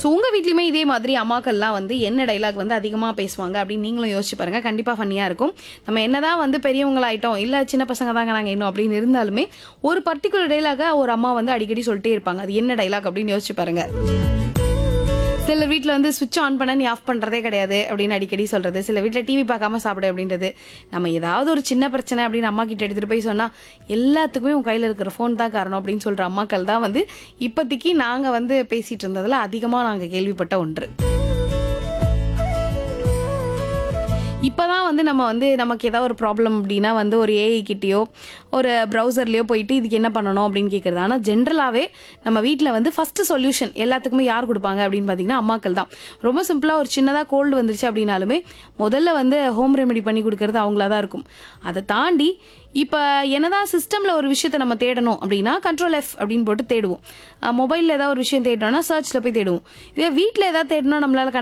so உங்கள் வீட்லையுமே இதே மாதிரி அம்மாக்கள்லாம் வந்து என்ன டைலாக் வந்து அதிகமாக பேசுவாங்க அப்படின்னு நீங்களும் யோசிச்சு பாருங்க கண்டிப்பாக ஃபன்னியாக இருக்கும் நம்ம என்னதான் வந்து பெரியவங்களாயிட்டோம் இல்லை சின்ன பசங்க தாங்க நாங்கள் இன்னும் அப்படின்னு இருந்தாலுமே ஒரு பர்டிகுலர் டைலாக ஒரு அம்மா வந்து அடிக்கடி சொல்லிட்டே இருப்பாங்க அது என்ன டைலாக் அப்படின்னு யோசிச்சு பாருங்க சில வீட்டில் வந்து சுவிட்ச் ஆன் பண்ண நீ ஆஃப் பண்ணுறதே கிடையாது அப்படின்னு அடிக்கடி சொல்கிறது சில வீட்டில் டிவி பார்க்காம சாப்பிடு அப்படின்றது நம்ம ஏதாவது ஒரு சின்ன பிரச்சனை அப்படின்னு அம்மா கிட்ட எடுத்துகிட்டு போய் சொன்னால் எல்லாத்துக்குமே உன் கையில் இருக்கிற ஃபோன் தான் காரணம் அப்படின்னு சொல்கிற அம்மாக்கள் தான் வந்து இப்போதைக்கு நாங்கள் வந்து பேசிகிட்டு இருந்ததில் அதிகமாக நாங்கள் கேள்விப்பட்ட ஒன்று இப்போதான் வந்து நம்ம வந்து நமக்கு ஏதாவது ஒரு ப்ராப்ளம் அப்படின்னா வந்து ஒரு ஏஐ கிட்டேயோ ஒரு ப்ரௌசர்லேயோ போயிட்டு இதுக்கு என்ன பண்ணணும் அப்படின்னு கேட்குறது ஆனால் ஜென்ரலாகவே நம்ம வீட்டில் வந்து ஃபஸ்ட்டு சொல்யூஷன் எல்லாத்துக்குமே யார் கொடுப்பாங்க அப்படின்னு பார்த்தீங்கன்னா அம்மாக்கள் தான் ரொம்ப சிம்பிளாக ஒரு சின்னதாக கோல்டு வந்துருச்சு அப்படின்னாலுமே முதல்ல வந்து ஹோம் ரெமெடி பண்ணி கொடுக்கறது அவங்களா தான் இருக்கும் அதை தாண்டி இப்போ என்னதான் சிஸ்டமில் ஒரு விஷயத்தை நம்ம தேடணும் அப்படின்னா கண்ட்ரோல் எஃப் அப்படின்னு போட்டு தேடுவோம் மொபைலில் ஏதாவது ஒரு விஷயம் தேடணும்னா சர்ச்சில் போய் தேடுவோம் இதே வீட்டில் ஏதாவது தேடணும் நம்மளால